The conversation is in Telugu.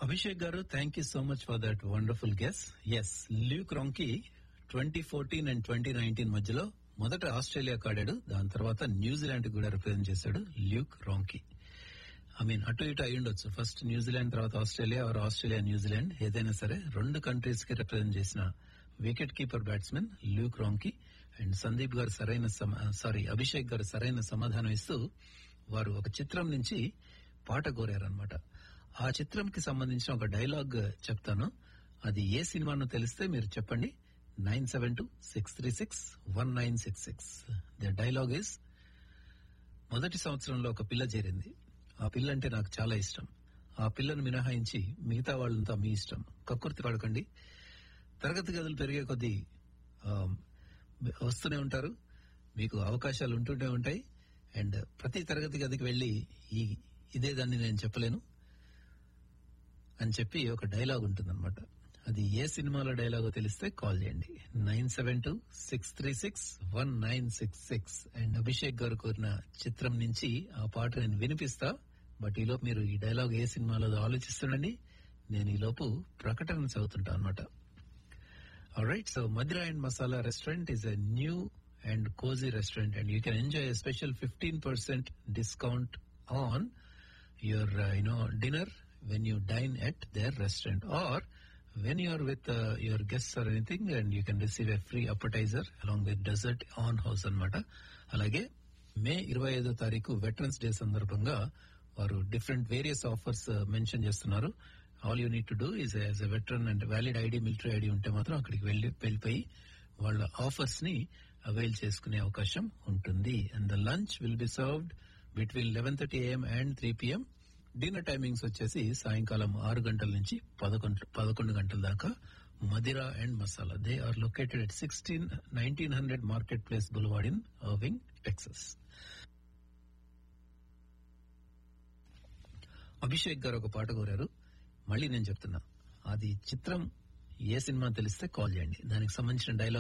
అభిషేక్ గారు thank you so much for that wonderful guess yes Luke Ronchi twenty fourteen and twenty nineteen మధ్యలో మొదట ఆస్ట్రేలియాకు ఆడాడు దాని తర్వాత న్యూజిలాండ్ కూడా రిప్రజెంట్ చేశాడు ల్యూక్ రాంకీ ఐ మీన్ అటు ఇటు అయి ఉండొచ్చు ఫస్ట్ న్యూజిలాండ్ తర్వాత ఆస్ట్రేలియా ఆర్ ఆస్ట్రేలియా న్యూజిలాండ్ ఏదైనా సరే రెండు కంట్రీస్ కి రిప్రజెంట్ చేసిన wicket keeper batsmen Luke Ronchi and Sandeep garu సరైన సారీ అభిషేక్ గారు సరైన సమాధానం ఇస్తూ వారు ఒక చిత్రం నుంచి పాట కోరారనమాట ఆ చిత్రంకి సంబంధించిన ఒక డైలాగ్ చెప్తాను అది ఏ సినిమానో తెలిస్తే మీరు చెప్పండి nine seven two six three six one nine six six the dialogue is మొదటి సంవత్సరంలో ఒక పిల్ల చేరింది ఆ పిల్ల అంటే నాకు చాలా ఇష్టం ఆ పిల్లను మినహాయించి మిగతా వాళ్ళంతా మీ ఇష్టం కక్కుర్తి పడకండి తరగతి గదులు పెరిగే కొద్దీ ఆ, వస్తూనే ఉంటారు మీకు అవకాశాలు ఉంటూనే ఉంటాయి అండ్ ప్రతి తరగతి గదికి వెళ్లి ఈ ఇదే దాన్ని నేను చెప్పలేను అని చెప్పి ఒక డైలాగ్ ఉంటుందన్నమాట అది ఏ సినిమాలో డైలాగో తెలిస్తే కాల్ చేయండి nine seven two six three six one nine six six and Abhishek గారు కోరిన చిత్రం నుంచి ఆ పాట నేను వినిపిస్తా బట్ ఈలోపు మీరు ఈ డైలాగ్ ఏ సినిమాలో ఆలోచిస్తుండండి నేను ఈలోపు ప్రకటన చదువుతుంటా అనమాట Alright, so Madra and Masala restaurant is a new and cozy restaurant and you can enjoy a special 15% discount on your, uh, you know, dinner when you dine at their restaurant or when you are with uh, your guests or anything and you can receive a free appetizer along with dessert on house అన్నమాట అలాగే మే ఇరవై ఐదో తారీఖు వెటరన్స్ డే సందర్భంగా వారు డిఫరెంట్ వేరియస్ ఆఫర్స్ మెన్షన్ చేస్తున్నారు all you need to do is as a veteran and valid ID military ID ఉంటే మాత్రం అక్కడికి వెళ్ళి వెళ్ళిపోయి వాళ్ళ ఆఫర్స్ ని అవైల్ చేసుకునే అవకాశం ఉంటుంది and the lunch will be served between eleven thirty AM and three PM dinner timings వచ్చేసి సాయంకాలం ఆరు గంటల నుంచి పదకొండు పదకొండు గంటల దాకా Madira and Masala they are located at sixteen nineteen hundred market place boulevard in Irving Texas Abhishek garu ఒక పాట కోరారు మళ్ళీ నేను చెప్తున్నా అది చిత్రం ఏ సినిమా తెలిస్తే కాల్ చేయండి దానికి సంబంధించిన డైలాగ్